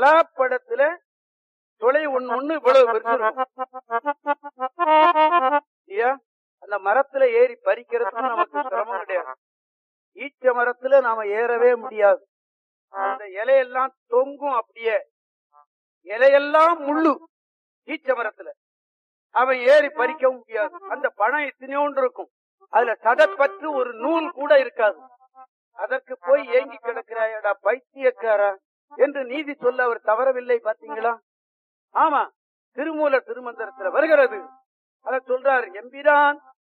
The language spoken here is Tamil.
பலாப்பழத்துல துளை ஒண்ணு ஒண்ணு இவ்வளவு பெருசு இருக்கும். இல்லையா அந்த மரத்துல ஏறி பறிக்கிறதுக்கு நமக்கு சிரமம் கிடையாது ஈச்ச மரத்துல நாம ஏறவே முடியாது அந்த இலையெல்லாம் தொங்கும் அப்படியே இலையெல்லாம் முள்ளு ஈச்ச மரத்துல அவன் ஏறி பறிக்கவும் முடியாது அந்த பழம் எத்தனையோண்டு இருக்கும் அதுல சதப்பற்று ஒரு நூல் கூட இருக்காது அதற்கு போய் ஏங்கி கிடக்கிறாயடா பைத்தியக்காரா என்று நீதி சொல்ல அவர் தவறவில்லை பாத்தீங்களா ஆமா திருமூல திருமந்திரத்துல வருகிறது அத சொல்றார் எம்பிரான்